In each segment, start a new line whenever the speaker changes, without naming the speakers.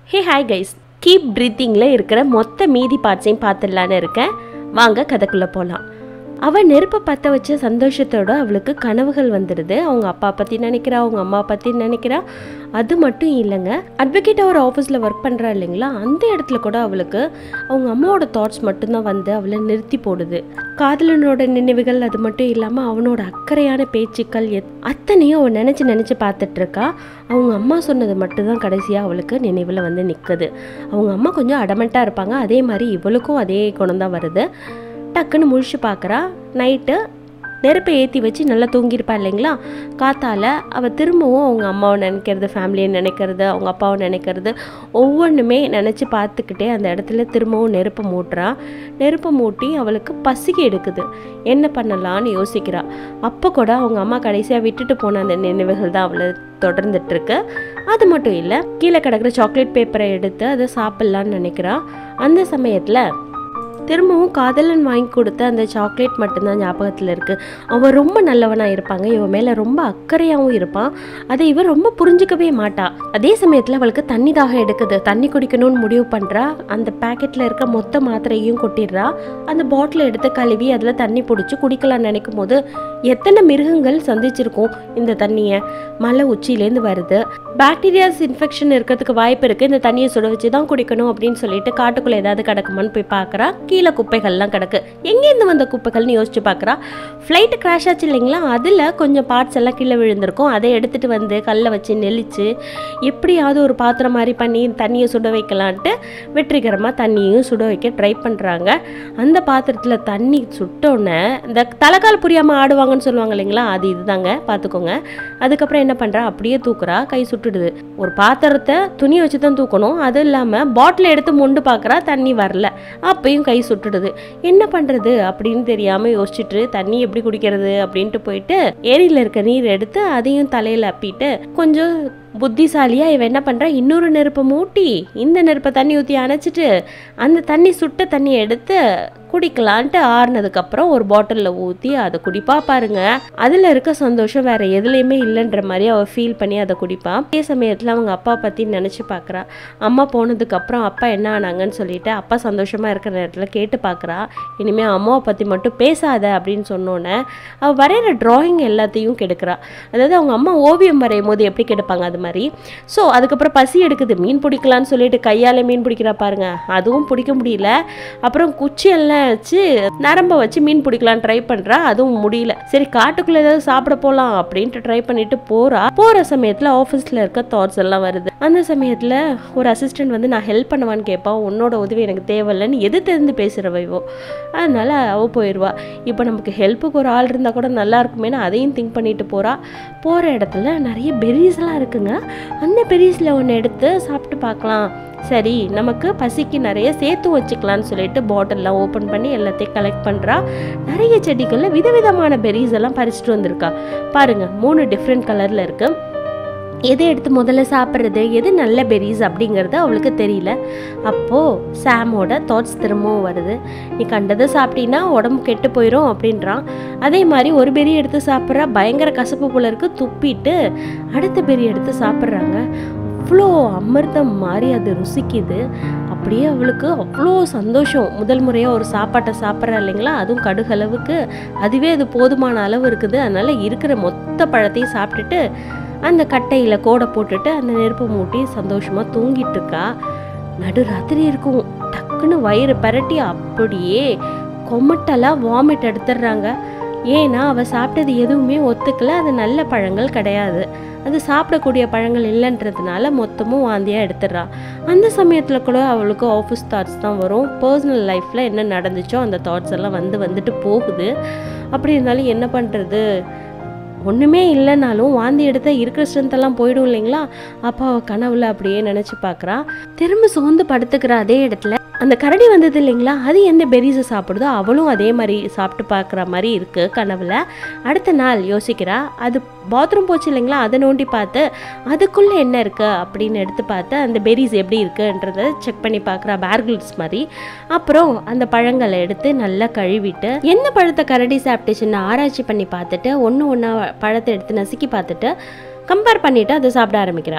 ஹே hi guys keep ப்ரீத்திங்கில் இருக்கிற மொத்த மீதி பார்ட்ஸையும் பார்த்துடலான்னு இருக்கேன் வாங்க கதைக்குள்ளே போகலாம் அவள் நெருப்பை பற்ற வச்ச சந்தோஷத்தோட அவளுக்கு கனவுகள் வந்துடுது அவங்க அப்பா பற்றி நினைக்கிறா அவங்க அம்மா பற்றி நினைக்கிறா அது மட்டும் இல்லைங்க அட்வொகேட் ஒரு ஆஃபீஸில் ஒர்க் பண்ணுறா இல்லைங்களா அந்த இடத்துல கூட அவளுக்கு அவங்க அம்மாவோட தாட்ஸ் மட்டும்தான் வந்து அவளை நிறுத்தி போடுது காதலனோட நினைவுகள் அது மட்டும் இல்லாமல் அவனோட அக்கறையான பேச்சுக்கள் எத் அத்தனையும் அவள் நினச்சி நினச்சி பார்த்துட்டு இருக்கா அவங்க அம்மா சொன்னது மட்டும்தான் கடைசியாக அவளுக்கு நினைவில் வந்து நிற்குது அவங்க அம்மா கொஞ்சம் அடமெண்ட்டாக இருப்பாங்க அதே மாதிரி இவளுக்கும் அதே குணம் தான் வருது டக்குன்னு முழிச்சு பார்க்குறா நைட்டு நெருப்பை ஏற்றி வச்சு நல்லா தூங்கியிருப்பா இல்லைங்களா காத்தால அவள் திரும்பவும் அவங்க அம்மாவை நினைக்கிறது ஃபேமிலியை நினைக்கிறது அவங்க அப்பாவை நினைக்கிறது ஒவ்வொன்றுமே நினச்சி பார்த்துக்கிட்டே அந்த இடத்துல திரும்பவும் நெருப்பை மூட்டுறா நெருப்பை மூட்டி அவளுக்கு பசிக்கு எடுக்குது என்ன பண்ணலான்னு யோசிக்கிறா அப்போ கூட அவங்க அம்மா கடைசியாக விட்டுட்டு போன அந்த நினைவுகள் தான் அவளை தொடர்ந்துட்டு இருக்கு அது மட்டும் இல்லை கீழே கிடக்கிற சாக்லேட் பேப்பரை எடுத்து அதை சாப்பிட்லான்னு நினைக்கிறா அந்த சமயத்தில் திரும்பவும் காதலன் வாங்கி கொடுத்த அந்த சாக்லேட் மட்டும்தான் ஞாபகத்தில் இருக்குது அவன் ரொம்ப நல்லவனாக இருப்பாங்க இவன் மேலே ரொம்ப அக்கறையாகவும் இருப்பான் அதை இவன் ரொம்ப புரிஞ்சுக்கவே மாட்டா அதே சமயத்தில் அவளுக்கு தண்ணி தாகம் எடுக்குது தண்ணி குடிக்கணும்னு முடிவு பண்ணுறா அந்த பேக்கெட்டில் இருக்க மொத்த மாத்திரையும் கொட்டிடுறா அந்த பாட்டிலை எடுத்து கழுவி அதில் தண்ணி பிடிச்சி குடிக்கலாம்னு நினைக்கும் போது எத்தனை மிருகங்கள் சந்திச்சிருக்கும் இந்த தண்ணியை மலை உச்சியிலேருந்து வருது பாக்டீரியாஸ் இன்ஃபெக்ஷன் இருக்கிறதுக்கு வாய்ப்பு இருக்குது இந்த தண்ணியை சுட வச்சு தான் குடிக்கணும் அப்படின்னு சொல்லிட்டு காட்டுக்குள்ளே ஏதாவது கிடக்குமான்னு போய் பார்க்குறா கீழே குப்பைகள்லாம் கிடக்கு எங்கேருந்து வந்த குப்பைகள்னு யோசிச்சு பார்க்குறா ஃப்ளைட்டு கிராஷ் ஆச்சு இல்லைங்களா அதில் கொஞ்சம் பார்ட்ஸ் எல்லாம் கீழே விழுந்திருக்கும் அதை எடுத்துகிட்டு வந்து கல்லை வச்சு நெளிச்சு எப்படியாவது ஒரு பாத்திரம் மாதிரி பண்ணி தண்ணியை சுட வைக்கலான்ட்டு வெற்றிகரமாக தண்ணியும் சுட வைக்க ட்ரை பண்ணுறாங்க அந்த பாத்திரத்தில் தண்ணி சுட்டோன்னே இந்த தலைக்கால் புரியாமல் ஆடுவாங்கன்னு சொல்லுவாங்க இல்லைங்களா அது இதுதாங்க பார்த்துக்கோங்க அதுக்கப்புறம் என்ன பண்ணுறா அப்படியே தூக்குறா கை சுட்டுடுது ஒரு பாத்திரத்தை துணி வச்சு தான் தூக்கணும் அது இல்லாமல் பாட்டில் எடுத்து மொண்டு பார்க்குறா தண்ணி வரல அப்பயும் கை சுட்டுடுது என்ன பண்ணுறது அப்படின்னு தெரியாமல் யோசிச்சுட்டு தண்ணி எப்படி குடிக்கிறது அப்படின்ட்டு போயிட்டு ஏரியில் இருக்க நீர் எடுத்து அதையும் தலையில் அப்பிட்டு கொஞ்சம் புத்திசாலியா இவ என்ன பண்றா இன்னொரு நெருப்பை மூட்டி இந்த நெருப்பை தண்ணி ஊற்றி அணைச்சிட்டு அந்த தண்ணி சுட்ட தண்ணியை எடுத்து குடிக்கலான்ட்டு ஆறுனதுக்கப்புறம் ஒரு பாட்டிலில் ஊற்றி அதை குடிப்பா பாருங்க அதில் இருக்க சந்தோஷம் வேற எதுலேயுமே இல்லைன்ற மாதிரி அவள் ஃபீல் பண்ணி அதை குடிப்பா அதே சமயத்தில் அவங்க அப்பா பற்றி நினச்சி பார்க்குறா அம்மா போனதுக்கப்புறம் அப்பா என்ன ஆனாங்கன்னு சொல்லிட்டு அப்பா சந்தோஷமாக இருக்கிற நேரத்தில் கேட்டு பார்க்குறா இனிமேல் அம்மாவை பற்றி மட்டும் பேசாத அப்படின்னு சொன்னோன்னே அவள் வரைகிற டிராயிங் எல்லாத்தையும் கெடுக்கிறா அதாவது அவங்க அம்மா ஓவியம் வரையும் போது எப்படி கெடுப்பாங்க அது மாதிரி ஸோ அதுக்கப்புறம் பசி எடுக்குது மீன் பிடிக்கலான்னு சொல்லிட்டு கையால் மீன் பிடிக்கிறா பாருங்க அதுவும் பிடிக்க முடியல அப்புறம் குச்சி எல்லாம் வச்சு நரம்ப வச்சு மீன் பிடிக்கலான்னு ட்ரை பண்ணுறா அதுவும் முடியல சரி காட்டுக்குள்ளே ஏதாவது சாப்பிட போகலாம் அப்படின்ட்டு ட்ரை பண்ணிட்டு போகிறா போகிற சமயத்தில் ஆஃபீஸில் இருக்க தாட்ஸ் எல்லாம் வருது அந்த சமயத்தில் ஒரு அசிஸ்டன்ட் வந்து நான் ஹெல்ப் பண்ணுவான்னு கேட்பான் உன்னோட உதவி எனக்கு தேவையில்லைன்னு எது தெரிந்து பேசுகிறவைவோ அதனால அவள் போயிடுவா இப்போ நமக்கு ஹெல்ப்புக்கு ஒரு ஆள் இருந்தால் கூட நல்லா இருக்குமேனு அதையும் திங்க் பண்ணிட்டு போகிறா போகிற இடத்துல நிறைய பெரிஸ்லாம் இருக்குங்க அந்த பெரிஸில் ஒன்று எடுத்து சாப்பிட்டு பார்க்கலாம் சரி நமக்கு பசிக்கு நிறைய சேர்த்து வச்சுக்கலாம்னு சொல்லிட்டு பாட்டில்லாம் ஓப்பன் பண்ணி எல்லாத்தையும் கலெக்ட் பண்ணுறா நிறைய செடிகளில் விதவிதமான பெரிஸ் எல்லாம் பறிச்சுட்டு வந்திருக்கா பாருங்க மூணு டிஃப்ரெண்ட் கலரில் இருக்குது எதை எடுத்து முதல்ல சாப்பிட்றது எது நல்ல பெரிஸ் அப்படிங்கிறது அவளுக்கு தெரியல அப்போது சாமோட தாட்ஸ் திரும்பவும் வருது நீ கண்டதை சாப்பிட்டீங்கன்னா உடம்பு கெட்டு போயிடும் அப்படின்றான் அதே மாதிரி ஒரு பெரி எடுத்து சாப்பிட்றா பயங்கர கசப்பு போல இருக்கு துப்பிட்டு அடுத்த பெரி எடுத்து சாப்பிட்றாங்க அவ்வளோ அமிர்தம் மாதிரி அது ருசிக்குது அப்படியே அவளுக்கு அவ்வளோ சந்தோஷம் முதல் முறையாக ஒரு சாப்பாட்டை சாப்பிட்றா இல்லைங்களா அதுவும் கடுகளவுக்கு அதுவே அது போதுமான அளவு இருக்குது அதனால் இருக்கிற மொத்த பழத்தையும் சாப்பிட்டுட்டு அந்த கட்டையில் கோடை போட்டுட்டு அந்த நெருப்பு மூட்டி சந்தோஷமாக தூங்கிட்டு இருக்கா நடுராத்திரி இருக்கும் டக்குன்னு வயிறு பரட்டி அப்படியே கொமட்டெல்லாம் வாமிட் எடுத்துடுறாங்க ஏன்னா அவள் சாப்பிட்டது எதுவுமே ஒத்துக்கல அது நல்ல பழங்கள் கிடையாது அது சாப்பிடக்கூடிய பழங்கள் இல்லைன்றதுனால மொத்தமும் வாந்தியாக எடுத்துடுறா அந்த சமயத்தில் கூட அவளுக்கு ஆஃபீஸ் தாட்ஸ் தான் வரும் பர்சனல் லைஃப்பில் என்ன நடந்துச்சோ அந்த தாட்ஸ் எல்லாம் வந்து வந்துட்டு போகுது அப்படி இருந்தாலும் என்ன பண்ணுறது ஒன்றுமே இல்லைனாலும் வாந்தி எடுத்தால் இருக்கிற ஸ்ட்ரென்த் எல்லாம் போயிடும் இல்லைங்களா அப்போ அவள் கனவுல அப்படியே நினச்சி பார்க்குறா திரும்ப சோர்ந்து படுத்துக்கிற அதே இடத்துல அந்த கரடி வந்தது இல்லைங்களா அது எந்த பெரிஸை சாப்பிடுதோ அவளும் அதே மாதிரி சாப்பிட்டு பார்க்குற மாதிரி இருக்குது கனவுல அடுத்த நாள் யோசிக்கிறா அது பாத்ரூம் போச்சு இல்லைங்களா அதை நோண்டி பார்த்து அதுக்குள்ளே என்ன இருக்குது அப்படின்னு எடுத்து பார்த்து அந்த பெரிஸ் எப்படி இருக்குன்றத செக் பண்ணி பார்க்குறா பேர்கிள்ஸ் மாதிரி அப்புறம் அந்த பழங்களை எடுத்து நல்லா கழுவிட்டு எந்த பழத்தை கரடி சாப்பிட்டுச்சுன்னு ஆராய்ச்சி பண்ணி பார்த்துட்டு ஒன்று ஒன்றா பழத்தை எடுத்து நசுக்கி பார்த்துட்டு கம்பேர் பண்ணிவிட்டு அதை சாப்பிட ஆரம்பிக்கிறா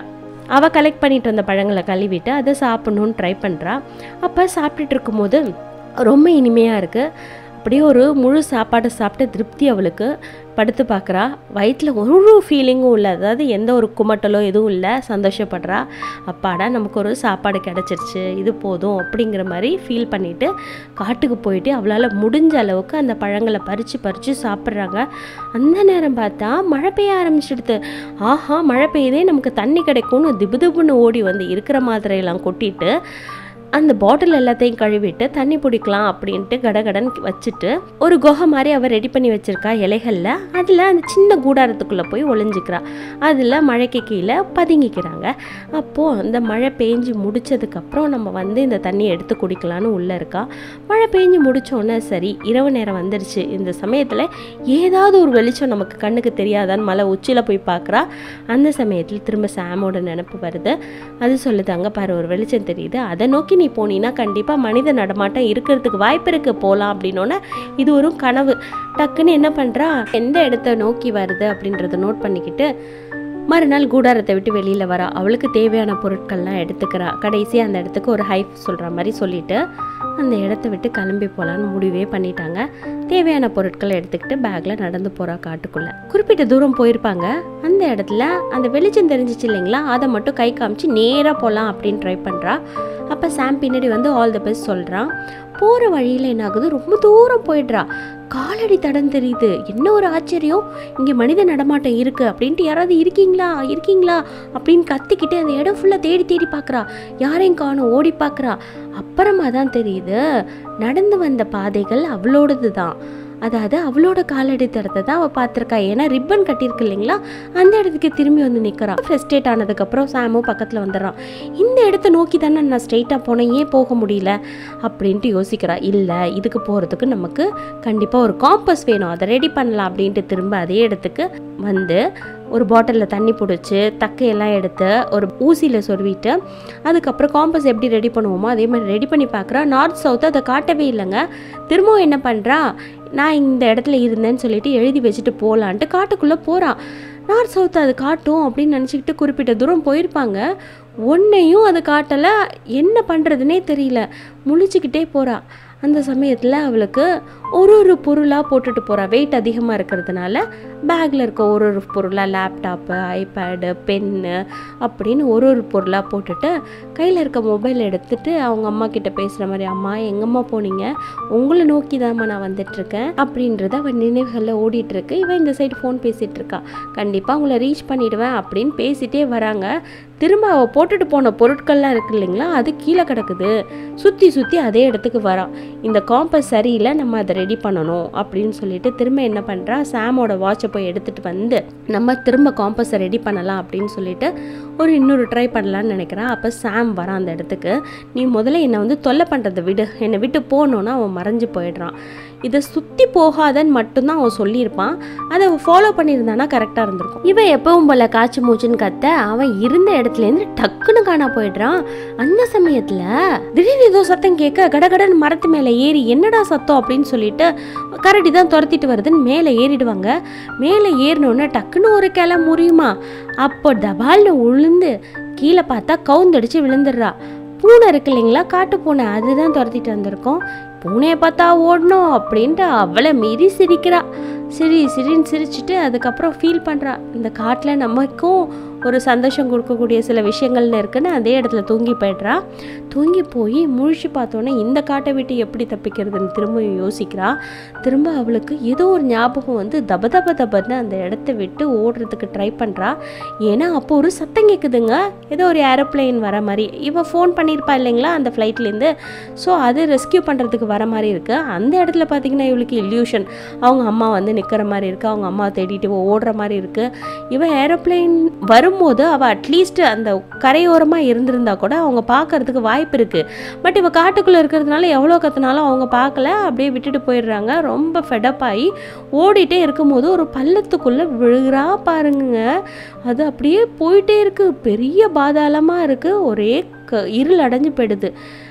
அவள் கலெக்ட் பண்ணிட்டு வந்த பழங்களை கழுவிட்டு அதை சாப்பிடணும்னு ட்ரை பண்ணுறா அப்போ சாப்பிட்டுட்டு இருக்கும்போது ரொம்ப இனிமையாக இருக்குது அப்படியே ஒரு முழு சாப்பாடை சாப்பிட்டு திருப்தி அவளுக்கு படுத்து பார்க்குறா வயிற்றில் ஒரு ஃபீலிங்கும் இல்லை அதாவது எந்த ஒரு குமட்டலோ எதுவும் இல்லை சந்தோஷப்படுறா அப்பாடா நமக்கு ஒரு சாப்பாடு கிடச்சிருச்சு இது போதும் அப்படிங்கிற மாதிரி ஃபீல் பண்ணிவிட்டு காட்டுக்கு போயிட்டு அவளால் முடிஞ்ச அளவுக்கு அந்த பழங்களை பறித்து பறித்து சாப்பிட்றாங்க அந்த நேரம் பார்த்தா மழை பெய்ய ஆரம்பிச்சிடுது ஆஹா மழை பெய்யுதே நமக்கு தண்ணி கிடைக்கும்னு திபுதிபுன்னு ஓடி வந்து இருக்கிற மாதிரியெல்லாம் கொட்டிட்டு அந்த பாட்டில் எல்லாத்தையும் கழுவிட்டு தண்ணி பிடிக்கலாம் அப்படின்ட்டு கடகடன் வச்சுட்டு ஒரு குகை மாதிரி அவள் ரெடி பண்ணி வச்சிருக்கா இலைகளில் அதில் அந்த சின்ன கூடாரத்துக்குள்ளே போய் ஒளிஞ்சிக்கிறா அதில் மழைக்கு கீழே பதுங்கிக்கிறாங்க அப்போது அந்த மழை பெஞ்சு முடிச்சதுக்கப்புறம் நம்ம வந்து இந்த தண்ணியை எடுத்து குடிக்கலான்னு உள்ளே இருக்கா மழை பெஞ்சு முடிச்சோன்னே சரி இரவு நேரம் வந்துருச்சு இந்த சமயத்தில் ஏதாவது ஒரு வெளிச்சம் நமக்கு கண்ணுக்கு தெரியாதான்னு மலை உச்சியில் போய் பார்க்குறா அந்த சமயத்தில் திரும்ப சாமோட நினப்பு வருது அது சொல்லுது அங்கே பாரு ஒரு வெளிச்சம் தெரியுது அதை நோக்கி நீ போனீன்னா கண்டிப்பாக மனித நடமாட்டம் இருக்கிறதுக்கு வாய்ப்பு இருக்கு போகலாம் அப்படின்னோன்னே இது ஒரு கனவு டக்குன்னு என்ன பண்ணுறா எந்த இடத்த நோக்கி வருது அப்படின்றத நோட் பண்ணிக்கிட்டு மறுநாள் கூடாரத்தை விட்டு வெளியில் வரா அவளுக்கு தேவையான பொருட்கள்லாம் எடுத்துக்கிறா கடைசியாக அந்த இடத்துக்கு ஒரு ஹைப் சொல்கிற மாதிரி சொல்லிட்டு அந்த இடத்த விட்டு கிளம்பி போகலான்னு முடிவே பண்ணிட்டாங்க தேவையான பொருட்களை எடுத்துக்கிட்டு பேக்கில் நடந்து போகிறா காட்டுக்குள்ளே குறிப்பிட்ட தூரம் போயிருப்பாங்க அந்த இடத்துல அந்த வெளிச்சம் தெரிஞ்சிச்சு இல்லைங்களா அதை மட்டும் கை காமிச்சு நேராக போகலாம் அப்படின்னு ட்ரை பண்ணுறா அப்போ சாம் பின்னாடி வந்து ஆல் தி பெஸ்ட் சொல்கிறான் போகிற வழியில் என்ன ஆகுது ரொம்ப தூரம் போயிடுறா காலடி தடம் தெரியுது என்ன ஒரு ஆச்சரியம் இங்கே மனித நடமாட்டம் இருக்குது அப்படின்ட்டு யாராவது இருக்கீங்களா இருக்கீங்களா அப்படின்னு கத்திக்கிட்டு அந்த இடம் ஃபுல்லாக தேடி தேடி பார்க்குறா யாரையும் காணும் ஓடி பார்க்குறா அப்புறமா தான் தெரியுது நடந்து வந்த பாதைகள் அவளோடது தான் அதாவது அவளோட காலடி தடத்தை தான் அவள் பார்த்துருக்கா ஏன்னா ரிப்பன் கட்டியிருக்கு இல்லைங்களா அந்த இடத்துக்கு திரும்பி வந்து நிற்கிறா ஃப்ரெஸ்டேட் ஆனதுக்கப்புறம் சாமும் பக்கத்தில் வந்துடுறான் இந்த இடத்த நோக்கி தானே நான் ஸ்ட்ரெயிட்டாக போனேன் ஏன் போக முடியல அப்படின்ட்டு யோசிக்கிறா இல்லை இதுக்கு போகிறதுக்கு நமக்கு கண்டிப்பாக ஒரு காம்பஸ் வேணும் அதை ரெடி பண்ணலாம் அப்படின்ட்டு திரும்ப அதே இடத்துக்கு வந்து ஒரு பாட்டிலில் தண்ணி பிடிச்சி தக்கையெல்லாம் எடுத்து ஒரு ஊசியில் சொருவிட்டு அதுக்கப்புறம் காம்பஸ் எப்படி ரெடி பண்ணுவோமோ அதே மாதிரி ரெடி பண்ணி பார்க்குறா நார்த் சவுத் அதை காட்டவே இல்லைங்க திரும்பவும் என்ன பண்ணுறா நான் இந்த இடத்துல இருந்தேன்னு சொல்லிட்டு எழுதி வச்சுட்டு போகலான்ட்டு காட்டுக்குள்ளே போகிறான் நார்த் சவுத் அது காட்டும் அப்படின்னு நினச்சிக்கிட்டு குறிப்பிட்ட தூரம் போயிருப்பாங்க ஒன்றையும் அது காட்டலை என்ன பண்ணுறதுனே தெரியல முழிச்சுக்கிட்டே போகிறா அந்த சமயத்தில் அவளுக்கு ஒரு ஒரு பொருளாக போட்டுட்டு போகிறா வெயிட் அதிகமாக இருக்கிறதுனால பேக்கில் இருக்க ஒரு ஒரு பொருளாக லேப்டாப்பு ஐபேடு பென்னு அப்படின்னு ஒரு ஒரு பொருளாக போட்டுட்டு கையில் இருக்க மொபைல் எடுத்துட்டு அவங்க அம்மா கிட்ட பேசுகிற மாதிரி அம்மா எங்கம்மா போனீங்க உங்களை நோக்கி தாம்மா நான் வந்துட்டுருக்கேன் அப்படின்றது அவன் நினைவுகளில் ஓடிட்டுருக்கு இவன் இந்த சைடு ஃபோன் பேசிகிட்டு இருக்கா கண்டிப்பாக உங்களை ரீச் பண்ணிடுவேன் அப்படின்னு பேசிட்டே வராங்க திரும்ப அவள் போட்டுட்டு போன பொருட்கள்லாம் இருக்கு இல்லைங்களா அது கீழே கிடக்குது சுற்றி சுற்றி அதே இடத்துக்கு வரான் இந்த காம்பஸ் சரியில்லை நம்ம அதை ரெடி பண்ணணும் அப்படின்னு சொல்லிட்டு திரும்ப என்ன பண்ணுறா சாமோட வாட்சை போய் எடுத்துகிட்டு வந்து நம்ம திரும்ப காம்பஸை ரெடி பண்ணலாம் அப்படின்னு சொல்லிட்டு ஒரு இன்னொரு ட்ரை பண்ணலான்னு நினைக்கிறான் அப்போ சாம் வரான் அந்த இடத்துக்கு நீ முதல்ல என்னை வந்து தொல்லை பண்ணுறதை விடு என்னை விட்டு போகணுன்னா அவன் மறைஞ்சு போயிடுறான் இதை சுற்றி போகாதன்னு மட்டும்தான் அவன் சொல்லியிருப்பான் அதை அவன் ஃபாலோ பண்ணியிருந்தானா கரெக்டாக இருந்திருக்கும் இவன் எப்பவும் போல காய்ச்சி மூச்சுன்னு கத்த அவன் இருந்த இடத்துலேருந்து டக்குன்னு காணா போயிடுறான் அந்த சமயத்தில் திடீர்னு ஏதோ சத்தம் கேட்க கடகடன்னு மரத்து மேலே ஏறி என்னடா சத்தம் அப்படின்னு சொல்லிட்டு கரடி தான் துரத்திட்டு வருதுன்னு மேலே ஏறிடுவாங்க மேலே ஏறினோடனே டக்குன்னு ஒரு கிளை முறியுமா அப்போ டபால்னு உளுந்து கீழே பார்த்தா கவுந்தடிச்சு விழுந்துடுறா பூனை இருக்கு இல்லைங்களா காட்டு பூனை அதுதான் துரத்திட்டு வந்திருக்கோம் பூனையை பார்த்தா ஓடணும் அப்படின்ட்டு அவளை மீறி சிரிக்கிறா சிரி சிரின்னு சிரிச்சிட்டு அதுக்கப்புறம் ஃபீல் பண்ணுறா இந்த காட்டில் நமக்கும் ஒரு சந்தோஷம் கொடுக்கக்கூடிய சில விஷயங்கள்னு இருக்குன்னு அதே இடத்துல தூங்கி போயிடுறா தூங்கி போய் முழிச்சு பார்த்தோன்னே இந்த காட்டை விட்டு எப்படி தப்பிக்கிறதுன்னு திரும்ப யோசிக்கிறா திரும்ப அவளுக்கு ஏதோ ஒரு ஞாபகம் வந்து தப தப தபன்னு அந்த இடத்த விட்டு ஓடுறதுக்கு ட்ரை பண்ணுறா ஏன்னா அப்போ ஒரு சத்தம் கேட்குதுங்க ஏதோ ஒரு ஏரோப்ளேன் வர மாதிரி இவன் ஃபோன் பண்ணியிருப்பா இல்லைங்களா அந்த ஃப்ளைட்லேருந்து ஸோ அது ரெஸ்கியூ பண்ணுறதுக்கு வர மாதிரி இருக்குது அந்த இடத்துல பார்த்தீங்கன்னா இவளுக்கு இல்யூஷன் அவங்க அம்மா வந்து நிற்கிற மாதிரி இருக்குது அவங்க அம்மா தேடிட்டு இவ ஓடுற மாதிரி இருக்குது இவன் ஏரோப்ளேன் வரும்போது அவள் அட்லீஸ்ட் அந்த கரையோரமாக இருந்திருந்தா கூட அவங்க பார்க்கறதுக்கு வாய்ப்பு இருக்குது பட் இவ காட்டுக்குள்ளே இருக்கிறதுனால எவ்வளோ கற்றுனாலும் அவங்க பார்க்கல அப்படியே விட்டுட்டு போயிடுறாங்க ரொம்ப ஃபெடப் ஆகி ஓடிட்டே இருக்கும்போது ஒரு பள்ளத்துக்குள்ளே விழுகிறா பாருங்க அது அப்படியே போயிட்டே இருக்கு பெரிய பாதாளமாக இருக்குது ஒரே க இருள் அடைஞ்சு போயிடுது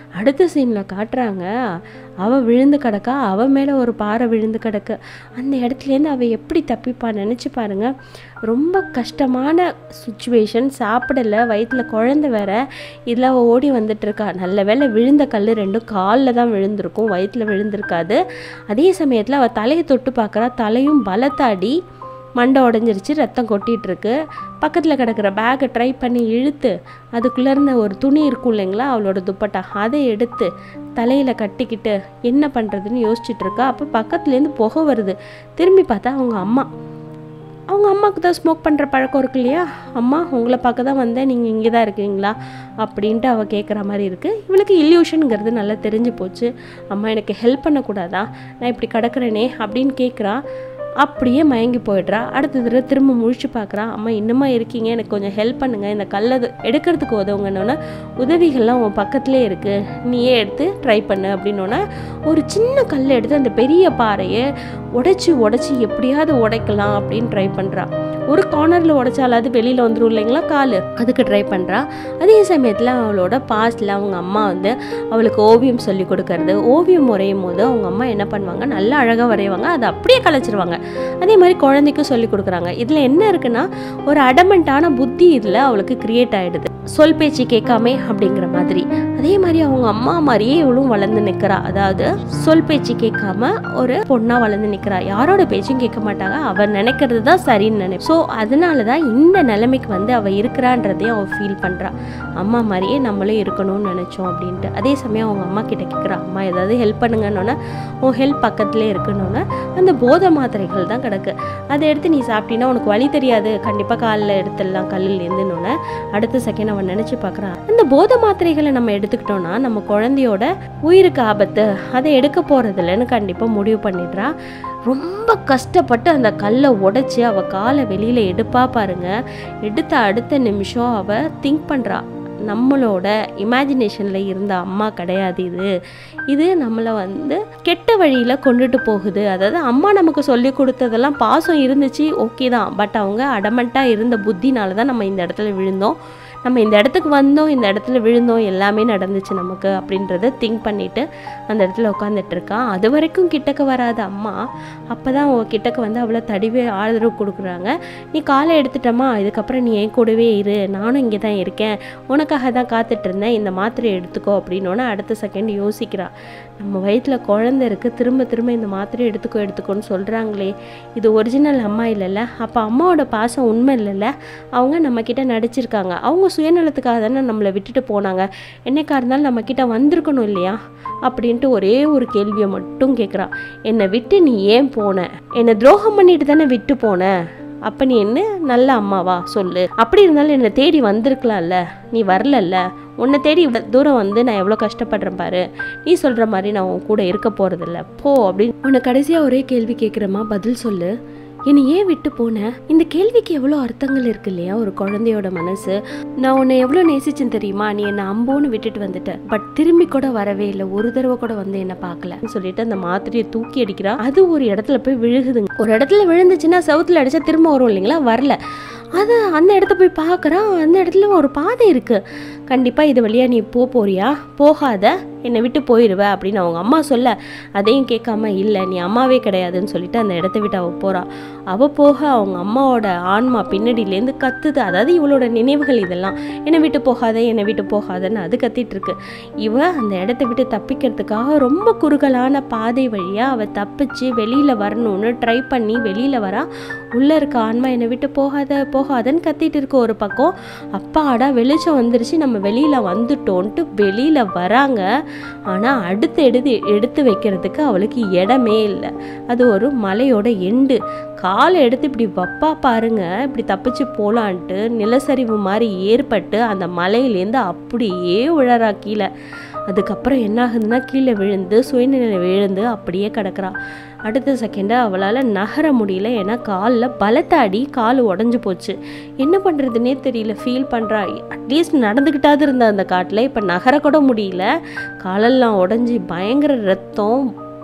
அடுத்த சீனில் காட்டுறாங்க அவள் விழுந்து கிடக்கா அவள் மேலே ஒரு பாறை விழுந்து கிடக்கு அந்த இடத்துலேருந்து அவள் எப்படி தப்பிப்பா நினச்சி பாருங்க ரொம்ப கஷ்டமான சுச்சுவேஷன் சாப்பிடல வயிற்றுல குழந்தை வேற இதில் அவள் ஓடி வந்துட்டு இருக்கா நல்ல வேளை விழுந்த கல் ரெண்டும் காலில் தான் விழுந்திருக்கும் வயிற்றுல விழுந்திருக்காது அதே சமயத்தில் அவள் தலையை தொட்டு பார்க்குறா தலையும் பலத்தாடி மண்டை உடஞ்சிருச்சு ரத்தம் கொட்டிகிட்டு இருக்கு பக்கத்தில் கிடக்கிற பேக்கை ட்ரை பண்ணி இழுத்து அதுக்குள்ளே இருந்த ஒரு துணி இருக்கும் இல்லைங்களா அவளோட துப்பட்டா அதை எடுத்து தலையில் கட்டிக்கிட்டு என்ன பண்ணுறதுன்னு யோசிச்சுட்டு இருக்கா அப்போ பக்கத்துலேருந்து புகை வருது திரும்பி பார்த்தா அவங்க அம்மா அவங்க அம்மாவுக்கு தான் ஸ்மோக் பண்ணுற பழக்கம் இருக்கு இல்லையா அம்மா உங்களை பார்க்க தான் வந்தேன் நீங்கள் இங்கே தான் இருக்கீங்களா அப்படின்ட்டு அவள் கேட்குற மாதிரி இருக்குது இவளுக்கு இல்யூஷனுங்கிறது நல்லா தெரிஞ்சு போச்சு அம்மா எனக்கு ஹெல்ப் பண்ணக்கூடாதா நான் இப்படி கிடக்குறேனே அப்படின்னு கேட்குறா அப்படியே மயங்கி போயிடுறா அடுத்த தடவை திரும்ப முழிச்சு பார்க்குறா அம்மா இன்னுமா இருக்கீங்க எனக்கு கொஞ்சம் ஹெல்ப் பண்ணுங்கள் இந்த கல்லை எடுக்கிறதுக்கு உதவுங்கன்னொன்னே உதவிகள்லாம் உன் பக்கத்துலேயே இருக்குது நீயே எடுத்து ட்ரை பண்ணு அப்படின்னோன்னே ஒரு சின்ன கல் எடுத்து அந்த பெரிய பாறையை உடைச்சி உடைச்சி எப்படியாவது உடைக்கலாம் அப்படின்னு ட்ரை பண்ணுறா ஒரு கார்னரில் உடைச்சாலாவது வெளியில் வந்துடும் இல்லைங்களா கால் அதுக்கு ட்ரை பண்ணுறா அதே சமயத்தில் அவளோட பாஸ்டில் அவங்க அம்மா வந்து அவளுக்கு ஓவியம் சொல்லி கொடுக்கறது ஓவியம் வரையும் போது அவங்க அம்மா என்ன பண்ணுவாங்க நல்லா அழகாக வரைவாங்க அதை அப்படியே கலைச்சிருவாங்க அதே மாதிரி குழந்தைக்கும் சொல்லி கொடுக்குறாங்க இதில் என்ன இருக்குன்னா ஒரு அடமெண்ட்டான புத்தி இதில் அவளுக்கு கிரியேட் ஆகிடுது சொல் பேச்சு கேட்காமே அப்படிங்கிற மாதிரி அதே மாதிரி அவங்க அம்மா மாதிரியே இவளும் வளர்ந்து நிற்கிறா அதாவது சொல் பேச்சு கேட்காம ஒரு பொண்ணா வளர்ந்து நிற்கிறா யாரோட பேச்சும் கேட்க மாட்டாங்க அவ நினைக்கிறது தான் சரின்னு நினை ஸோ அதனால தான் இந்த நிலைமைக்கு வந்து அவ இருக்கிறான்றதையும் அவ ஃபீல் பண்றா அம்மா மாதிரியே நம்மளும் இருக்கணும்னு நினைச்சோம் அப்படின்ட்டு அதே சமயம் அவங்க அம்மா கிட்ட கேட்குறா அம்மா ஏதாவது ஹெல்ப் பண்ணுங்கன்னொன்னே உன் ஹெல்ப் பக்கத்துலேயே இருக்கணும்னு அந்த போதை மாத்திரைகள் தான் கிடக்கு அதை எடுத்து நீ சாப்பிட்டீங்கன்னா உனக்கு வழி தெரியாது கண்டிப்பாக காலில் எடுத்துடலாம் கல்லுலேருந்துன்னு அடுத்த செகண்ட் அவன் நினச்சி பார்க்குறான் அந்த போதை மாத்திரைகளை நம்ம எடுத்துக்கிட்டோம்னா நம்ம குழந்தையோட உயிருக்கு ஆபத்து அதை எடுக்க போகிறதில்லன்னு கண்டிப்பாக முடிவு பண்ணிடுறா ரொம்ப கஷ்டப்பட்டு அந்த கல்லை உடைச்சி அவள் காலை வெளியில் எடுப்பா பாருங்க எடுத்த அடுத்த நிமிஷம் அவள் திங்க் பண்ணுறா நம்மளோட இமேஜினேஷனில் இருந்த அம்மா கிடையாது இது இது நம்மளை வந்து கெட்ட வழியில் கொண்டுட்டு போகுது அதாவது அம்மா நமக்கு சொல்லி கொடுத்ததெல்லாம் பாசம் இருந்துச்சு ஓகே தான் பட் அவங்க அடமெண்ட்டாக இருந்த புத்தினால தான் நம்ம இந்த இடத்துல விழுந்தோம் நம்ம இந்த இடத்துக்கு வந்தோம் இந்த இடத்துல விழுந்தோம் எல்லாமே நடந்துச்சு நமக்கு அப்படின்றத திங்க் பண்ணிட்டு அந்த இடத்துல உட்காந்துட்டு இருக்கான் அது வரைக்கும் கிட்டக்க வராத அம்மா அப்போ தான் அவ கிட்டக்க வந்து அவளை தடிவே ஆதரவு கொடுக்குறாங்க நீ காலை எடுத்துட்டம்மா இதுக்கப்புறம் நீ என் கூடவே இரு நானும் இங்கே தான் இருக்கேன் உனக்காக தான் காத்துட்டு இருந்தேன் இந்த மாத்திரையை எடுத்துக்கோ அப்படின்னோன்னே அடுத்த செகண்ட் யோசிக்கிறா நம்ம வயிற்றில் குழந்தை இருக்குது திரும்ப திரும்ப இந்த மாத்திரையை எடுத்துக்கோ எடுத்துக்கோன்னு சொல்கிறாங்களே இது ஒரிஜினல் அம்மா இல்லைல்ல அப்போ அம்மாவோட பாசம் உண்மை இல்லைல்ல அவங்க நம்மக்கிட்ட நடிச்சிருக்காங்க அவங்க சுயநலத்துக்காக தானே நம்மளை விட்டுட்டு போனாங்க என்னைக்கா இருந்தாலும் நம்மக்கிட்ட வந்திருக்கணும் இல்லையா அப்படின்ட்டு ஒரே ஒரு கேள்வியை மட்டும் கேட்குறா என்னை விட்டு நீ ஏன் போன என்னை துரோகம் பண்ணிட்டு தானே விட்டு போன அப்போ நீ என்ன நல்ல அம்மாவா சொல்லு அப்படி இருந்தாலும் என்னை தேடி வந்திருக்கலாம்ல நீ வரலல்ல உன்னை தேடி இவ்வளோ தூரம் வந்து நான் எவ்வளோ கஷ்டப்படுறேன் பாரு நீ சொல்கிற மாதிரி நான் உன் கூட இருக்க போகிறதில்ல போ அப்படின்னு உன்னை கடைசியாக ஒரே கேள்வி கேட்குறேம்மா பதில் சொல்லு என்னை ஏன் விட்டு போனேன் இந்த கேள்விக்கு எவ்வளோ அர்த்தங்கள் இருக்கு இல்லையா ஒரு குழந்தையோட மனசு நான் உன்னை எவ்வளோ நேசிச்சேன் தெரியுமா நீ என்னை அம்போன்னு விட்டுட்டு வந்துட்ட பட் திரும்பி கூட வரவே இல்லை ஒரு தடவை கூட வந்து என்ன பார்க்கல சொல்லிட்டு அந்த மாத்திரையை தூக்கி அடிக்கிறா அது ஒரு இடத்துல போய் விழுகுதுங்க ஒரு இடத்துல விழுந்துச்சுன்னா செவுத்துல அடிச்சா திரும்ப வரும் இல்லைங்களா வரல அது அந்த இடத்த போய் பார்க்குறான் அந்த இடத்துல ஒரு பாதை இருக்குது கண்டிப்பாக இது வழியாக நீ போ போறியா போகாத என்னை விட்டு போயிடுவ அப்படின்னு அவங்க அம்மா சொல்ல அதையும் கேட்காம இல்லை நீ அம்மாவே கிடையாதுன்னு சொல்லிட்டு அந்த இடத்த விட்டு அவள் போகிறா அவள் போக அவங்க அம்மாவோட ஆன்மா பின்னாடியிலேருந்து கத்துது அதாவது இவளோட நினைவுகள் இதெல்லாம் என்னை விட்டு போகாத என்னை விட்டு போகாதன்னு அது கத்திட்டு இருக்கு இவ அந்த இடத்த விட்டு தப்பிக்கிறதுக்காக ரொம்ப குறுகலான பாதை வழியாக அவள் தப்பிச்சு வெளியில் வரணும்னு ட்ரை பண்ணி வெளியில் வரா உள்ளே இருக்க ஆன்மா என்னை விட்டு போகாத போகாதன்னு கத்திட்டு இருக்கு ஒரு பக்கம் அப்பாடா வெளிச்சம் வந்துருச்சு நம்ம வெளியில் வந்துட்டோன்ட்டு வெளியில் வராங்க ஆனால் அடுத்து எடுத்து எடுத்து வைக்கிறதுக்கு அவளுக்கு இடமே இல்லை அது ஒரு மலையோட எண்டு காலை எடுத்து இப்படி வப்பா பாருங்க இப்படி தப்பிச்சு போலான்ட்டு நிலசரிவு மாதிரி ஏற்பட்டு அந்த மலையிலேருந்து அப்படியே விழறா கீழே அதுக்கப்புறம் என்ன ஆகுதுன்னா கீழே விழுந்து சுயநிலை விழுந்து அப்படியே கிடக்குறா அடுத்த செகண்டு அவளால் நகர முடியல ஏன்னா காலில் பலத்தாடி கால் உடஞ்சி போச்சு என்ன பண்ணுறதுனே தெரியல ஃபீல் பண்ணுறா அட்லீஸ்ட் நடந்துக்கிட்டாது இருந்த அந்த காட்டில் இப்போ நகர கூட முடியல காலெல்லாம் உடஞ்சி பயங்கர ரத்தம்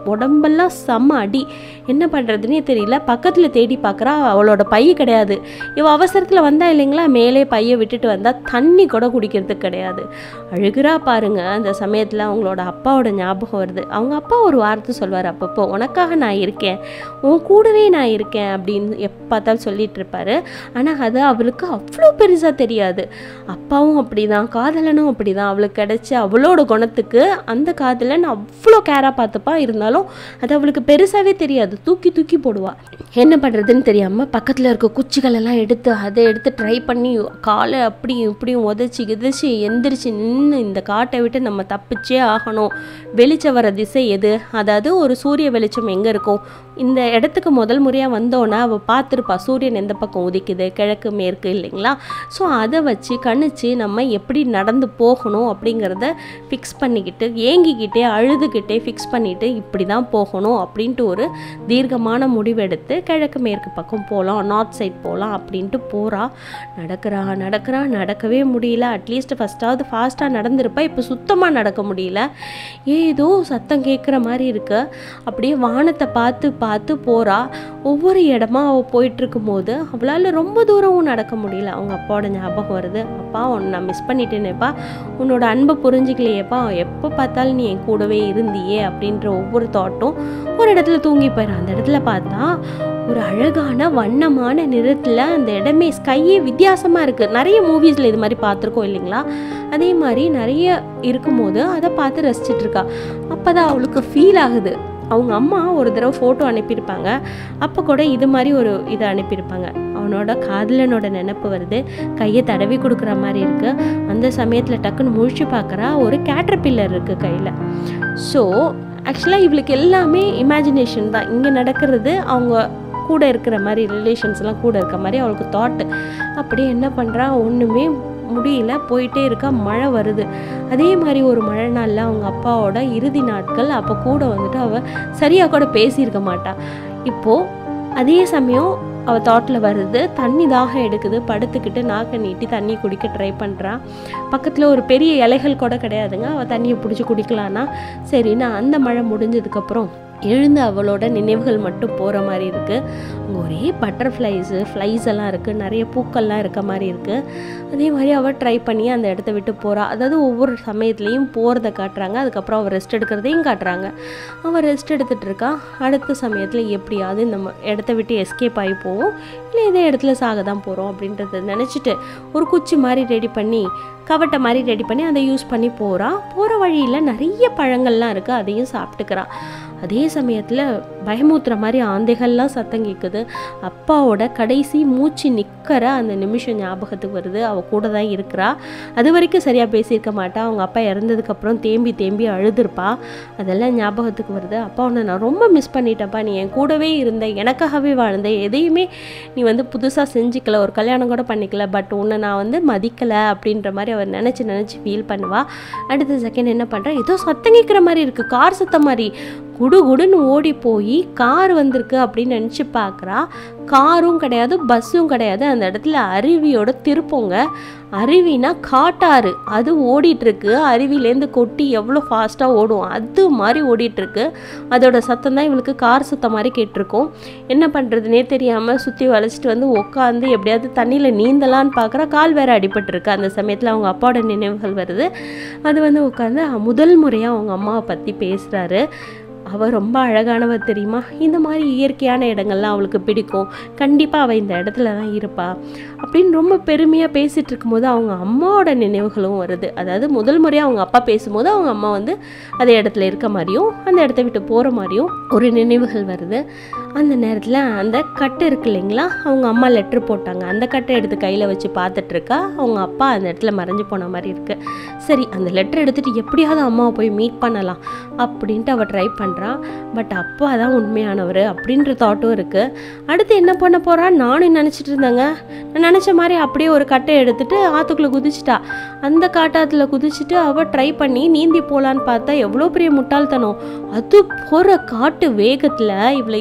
உடம்பெல்லாம் செம்ம அடி என்ன பண்ணுறதுனே தெரியல பக்கத்தில் தேடி பார்க்குறா அவளோட பை கிடையாது இவ அவசரத்தில் வந்தா இல்லைங்களா மேலே பையை விட்டுட்டு வந்தால் தண்ணி கூட குடிக்கிறதுக்கு கிடையாது அழுகிறா பாருங்க அந்த சமயத்தில் அவங்களோட அப்பாவோட ஞாபகம் வருது அவங்க அப்பா ஒரு வார்த்தை சொல்வார் அப்பப்போ உனக்காக நான் இருக்கேன் உன் கூடவே நான் இருக்கேன் அப்படின்னு எப்போ பார்த்தாலும் சொல்லிட்டு இருப்பாரு ஆனால் அது அவளுக்கு அவ்வளோ பெருசாக தெரியாது அப்பாவும் அப்படிதான் காதலனும் அப்படிதான் அவளுக்கு கிடைச்ச அவளோட குணத்துக்கு அந்த காதலன் அவ்வளோ கேராக பார்த்துப்பா இருந்தாலும் அது அவளுக்கு பெருசாகவே தெரியாது தூக்கி தூக்கி போடுவா என்ன பண்ணுறதுன்னு தெரியாமல் பக்கத்தில் இருக்க குச்சிகள் எல்லாம் எடுத்து அதை எடுத்து ட்ரை பண்ணி காலை அப்படியும் இப்படியும் உதச்சி கிதச்சி எந்திரிச்சு நின்று இந்த காட்டை விட்டு நம்ம தப்பிச்சே ஆகணும் வெளிச்சம் வர திசை எது அதாவது ஒரு சூரிய வெளிச்சம் எங்கே இருக்கும் இந்த இடத்துக்கு முதல் முறையாக வந்தோன்னா அவள் பார்த்துருப்பா சூரியன் எந்த பக்கம் உதிக்குது கிழக்கு மேற்கு இல்லைங்களா ஸோ அதை வச்சு கணிச்சு நம்ம எப்படி நடந்து போகணும் அப்படிங்கிறத ஃபிக்ஸ் பண்ணிக்கிட்டு ஏங்கிக்கிட்டே அழுதுகிட்டே ஃபிக்ஸ் பண்ணிட்டு இப்படி தான் போகணும் அப்படின்ட்டு ஒரு தீர்க்கமான முடிவெடுத்து கிழக்கு மேற்கு பக்கம் போகலாம் நார்த் சைட் போகலாம் அப்படின்ட்டு போகிறா நடக்கிறா நடக்கிறா நடக்கவே முடியல அட்லீஸ்ட் ஃபஸ்ட்டாவது ஃபாஸ்ட்டாக நடந்திருப்பா இப்போ சுத்தமாக நடக்க முடியல ஏதோ சத்தம் கேட்குற மாதிரி இருக்கு அப்படியே வானத்தை பார்த்து பார்த்து போகிறா ஒவ்வொரு இடமா அவள் போயிட்டுருக்கும் போது அவளால் ரொம்ப தூரமும் நடக்க முடியல அவங்க அப்பாவோட ஞாபகம் வருது அப்பா உன்னை நான் மிஸ் பண்ணிட்டேனேப்பா உன்னோட அன்பை புரிஞ்சிக்கலையேப்பா எப்போ பார்த்தாலும் நீ என் கூடவே இருந்தியே அப்படின்ற ஒவ்வொரு தாட்டும் ஒரு இடத்துல தூங்கி போயிடும் அந்த இடத்துல பார்த்தா ஒரு அழகான வண்ணமான நிறத்தில் அந்த இடமே ஸ்கையே வித்தியாசமாக இருக்குது நிறைய மூவிஸில் இது மாதிரி பார்த்துருக்கோம் இல்லைங்களா அதே மாதிரி நிறைய இருக்கும்போது அதை பார்த்து ரசிச்சிட்டு இருக்கா அப்போ தான் அவளுக்கு ஃபீல் ஆகுது அவங்க அம்மா ஒரு தடவை ஃபோட்டோ அனுப்பியிருப்பாங்க அப்போ கூட இது மாதிரி ஒரு இதை அனுப்பியிருப்பாங்க அவனோட காதலனோட நினப்பு வருது கையை தடவி கொடுக்குற மாதிரி இருக்குது அந்த சமயத்தில் டக்குன்னு முழிச்சு பார்க்குறா ஒரு கேட்டர்பில்லர் இருக்குது கையில் ஸோ ஆக்சுவலாக இவளுக்கு எல்லாமே இமேஜினேஷன் தான் இங்கே நடக்கிறது அவங்க கூட இருக்கிற மாதிரி ரிலேஷன்ஸ்லாம் கூட இருக்க மாதிரி அவளுக்கு தாட்டு அப்படியே என்ன பண்ணுறா ஒன்றுமே முடியல போயிட்டே இருக்கா மழை வருது அதே மாதிரி ஒரு மழை நாளில் அவங்க அப்பாவோட இறுதி நாட்கள் அப்போ கூட வந்துட்டு அவள் சரியாக கூட பேசியிருக்க மாட்டா இப்போது அதே சமயம் அவள் தாட்டில் வருது தண்ணி தாகம் எடுக்குது படுத்துக்கிட்டு நாக்கை நீட்டி தண்ணி குடிக்க ட்ரை பண்ணுறா பக்கத்தில் ஒரு பெரிய இலைகள் கூட கிடையாதுங்க அவள் தண்ணியை பிடிச்சி குடிக்கலான்னா சரி நான் அந்த மழை முடிஞ்சதுக்கப்புறம் எழுந்து அவளோட நினைவுகள் மட்டும் போகிற மாதிரி இருக்குது அங்கே ஒரே பட்டர்ஃப்ளைஸு ஃப்ளைஸ் எல்லாம் இருக்குது நிறைய பூக்கள்லாம் இருக்க மாதிரி இருக்குது அதே மாதிரி அவள் ட்ரை பண்ணி அந்த இடத்த விட்டு போகிறா அதாவது ஒவ்வொரு சமயத்துலேயும் போகிறத காட்டுறாங்க அதுக்கப்புறம் அவள் ரெஸ்ட் எடுக்கிறதையும் காட்டுறாங்க அவள் ரெஸ்ட் எடுத்துகிட்டு இருக்கா அடுத்த சமயத்தில் எப்படியாவது இந்த ம- இடத்த விட்டு எஸ்கேப் ஆகி போவோம் இல்லை இதே இடத்துல சாக தான் போகிறோம் அப்படின்றத நினச்சிட்டு ஒரு குச்சி மாதிரி ரெடி பண்ணி கவட்டை மாதிரி ரெடி பண்ணி அதை யூஸ் பண்ணி போகிறா போகிற வழியில் நிறைய பழங்கள்லாம் இருக்குது அதையும் சாப்பிட்டுக்கிறா அதே சமயத்தில் பயமூத்துற மாதிரி ஆந்தைகள்லாம் சத்தம் கேட்குது அப்பாவோட கடைசி மூச்சு நிற்கிற அந்த நிமிஷம் ஞாபகத்துக்கு வருது அவள் கூட தான் இருக்கிறா அது வரைக்கும் சரியாக பேசியிருக்க மாட்டா அவங்க அப்பா இறந்ததுக்கப்புறம் தேம்பி தேம்பி அழுதுருப்பா அதெல்லாம் ஞாபகத்துக்கு வருது அப்பா உன்னை நான் ரொம்ப மிஸ் பண்ணிட்டேன்ப்பா நீ என் கூடவே இருந்த எனக்காகவே வாழ்ந்த எதையுமே நீ வந்து புதுசாக செஞ்சுக்கல ஒரு கல்யாணம் கூட பண்ணிக்கல பட் உன்னை நான் வந்து மதிக்கலை அப்படின்ற மாதிரி அவர் நினச்சி நினச்சி ஃபீல் பண்ணுவா அடுத்த செகண்ட் என்ன பண்ணுறா ஏதோ சத்தம் கேட்குற மாதிரி இருக்குது கார் சத்தம் மாதிரி குடு குடுன்னு ஓடி போய் கார் வந்திருக்கு அப்படின்னு நினச்சி பார்க்குறா காரும் கிடையாது பஸ்ஸும் கிடையாது அந்த இடத்துல அருவியோட திருப்பங்க அருவினா காட்டாறு அது ஓடிட்டுருக்கு அருவிலேருந்து கொட்டி எவ்வளோ ஃபாஸ்ட்டாக ஓடும் அது மாதிரி ஓடிட்டுருக்கு அதோட சத்தம் தான் இவளுக்கு கார் சத்தம் மாதிரி கேட்டிருக்கும் என்ன பண்ணுறதுனே தெரியாமல் சுற்றி வளைச்சிட்டு வந்து உட்காந்து எப்படியாவது தண்ணியில் நீந்தலான்னு பார்க்குறா கால் வேற அடிபட்டிருக்கு அந்த சமயத்தில் அவங்க அப்பாவோட நினைவுகள் வருது அது வந்து உட்காந்து முதல் முறையாக அவங்க அம்மாவை பற்றி பேசுகிறாரு அவள் ரொம்ப அழகானவ தெரியுமா இந்த மாதிரி இயற்கையான இடங்கள்லாம் அவளுக்கு பிடிக்கும் கண்டிப்பாக அவள் இந்த இடத்துல தான் இருப்பா அப்படின்னு ரொம்ப பெருமையாக பேசிகிட்டு இருக்கும்போது அவங்க அம்மாவோட நினைவுகளும் வருது அதாவது முதல் முறையாக அவங்க அப்பா பேசும்போது அவங்க அம்மா வந்து அதே இடத்துல இருக்க மாதிரியும் அந்த இடத்த விட்டு போகிற மாதிரியும் ஒரு நினைவுகள் வருது அந்த நேரத்தில் அந்த கட்டு இருக்கு இல்லைங்களா அவங்க அம்மா லெட்ரு போட்டாங்க அந்த கட்டை எடுத்து கையில் வச்சு பார்த்துட்டு இருக்கா அவங்க அப்பா அந்த இடத்துல மறைஞ்சு போன மாதிரி இருக்கு சரி அந்த லெட்டர் எடுத்துகிட்டு எப்படியாவது அம்மாவை போய் மீட் பண்ணலாம் அப்படின்ட்டு அவள் ட்ரை பண்ணுறா பட் அப்பா தான் உண்மையானவர் அப்படின்ற தாட்டும் இருக்குது அடுத்து என்ன பண்ண போறா நானும் நினச்சிட்டு இருந்தேங்க நான் நினச்ச மாதிரி அப்படியே ஒரு கட்டை எடுத்துட்டு ஆற்றுக்குள்ளே குதிச்சிட்டா அந்த காட்டாத்துல குதிச்சுட்டு அவள் ட்ரை பண்ணி நீந்தி போகலான்னு பார்த்தா எவ்வளோ பெரிய முட்டாள்தனம் அது போகிற காட்டு வேகத்தில் இவளை இழுத்துக்கிட்டு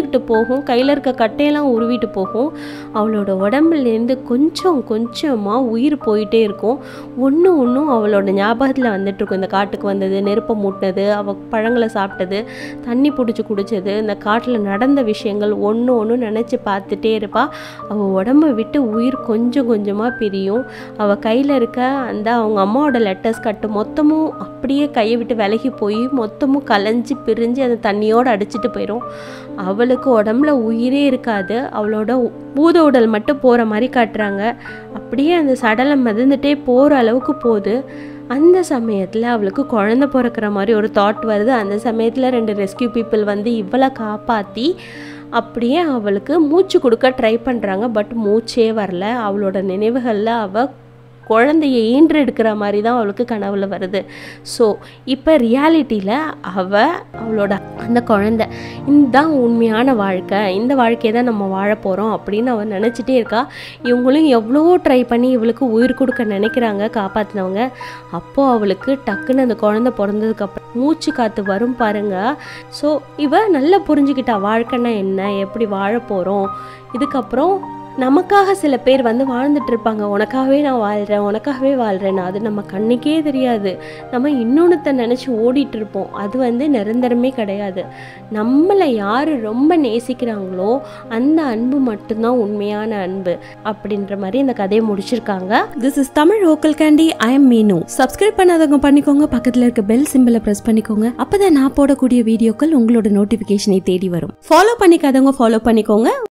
இழுத்துக்கிட்டு போகும் கையில் இருக்க கட்டையெல்லாம் உருவிட்டு போகும் அவளோட உடம்புலேருந்து கொஞ்சம் கொஞ்சமாக உயிர் போயிட்டே இருக்கும் ஒன்று ஒன்றும் அவளோட ஞாபகத்தில் வந்துட்டு இருக்கும் இந்த காட்டுக்கு வந்தது நெருப்பை மூட்டினது அவள் பழங்களை சாப்பிட்டது தண்ணி பிடிச்சி குடித்தது இந்த காட்டில் நடந்த விஷயங்கள் ஒன்று ஒன்று நினச்சி பார்த்துட்டே இருப்பாள் அவள் உடம்பை விட்டு உயிர் கொஞ்சம் கொஞ்சமாக பிரியும் அவள் கையில் இருக்க அந்த அவங்க அம்மாவோட லெட்டர்ஸ் கட்டு மொத்தமும் அப்படியே கையை விட்டு விலகி போய் மொத்தமும் கலைஞ்சி பிரிஞ்சு அந்த தண்ணியோடு அடிச்சிட்டு போயிடும் அவளுக்கு உடம்புல உயிரே இருக்காது அவளோட பூத உடல் மட்டும் போகிற மாதிரி காட்டுறாங்க அப்படியே அந்த சடலம் மிதந்துட்டே போகிற அளவுக்கு போகுது அந்த சமயத்தில் அவளுக்கு குழந்த பிறக்கிற மாதிரி ஒரு தாட் வருது அந்த சமயத்தில் ரெண்டு ரெஸ்கியூ பீப்புள் வந்து இவளை காப்பாற்றி அப்படியே அவளுக்கு மூச்சு கொடுக்க ட்ரை பண்ணுறாங்க பட் மூச்சே வரல அவளோட நினைவுகளில் அவள் குழந்தைய ஈன்றெடுக்கிற மாதிரி தான் அவளுக்கு கனவுல வருது ஸோ இப்போ ரியாலிட்டியில் அவள் அவளோட அந்த குழந்தை இதுதான் உண்மையான வாழ்க்கை இந்த வாழ்க்கையை தான் நம்ம வாழ போகிறோம் அப்படின்னு அவள் நினச்சிட்டே இருக்கா இவங்களும் எவ்வளவோ ட்ரை பண்ணி இவளுக்கு உயிர் கொடுக்க நினைக்கிறாங்க காப்பாற்றினவங்க அப்போது அவளுக்கு டக்குன்னு அந்த குழந்தை பிறந்ததுக்கப்புறம் மூச்சு காற்று வரும் பாருங்க ஸோ இவ நல்லா புரிஞ்சுக்கிட்டா வாழ்க்கைன்னா என்ன எப்படி வாழ போகிறோம் இதுக்கப்புறம் நமக்காக சில பேர் வந்து வாழ்ந்துட்டு இருப்பாங்க உனக்காகவே நான் வாழ்கிறேன் உனக்காகவே வாழ்கிறேன் அது நம்ம கண்ணுக்கே தெரியாது நம்ம இன்னொன்றுத்த நினச்சி ஓடிட்டு இருப்போம் அது வந்து நிரந்தரமே கிடையாது நம்மளை யார் ரொம்ப நேசிக்கிறாங்களோ அந்த அன்பு மட்டும்தான் உண்மையான அன்பு அப்படின்ற மாதிரி இந்த கதையை முடிச்சிருக்காங்க
this is Tamil vocal candy I am Meenu subscribe பண்ணாதவங்க பண்ணிக்கோங்க பக்கத்துல இருக்க பெல் சிம்பிளை பிரஸ் பண்ணிக்கோங்க அப்பதான் நான் போடக்கூடிய வீடியோக்கள் உங்களோட நோட்டிபிகேஷனை தேடி வரும் ஃபாலோ பண்ணிக்காதவங்க ஃபாலோ பண்ணிக்கோங்க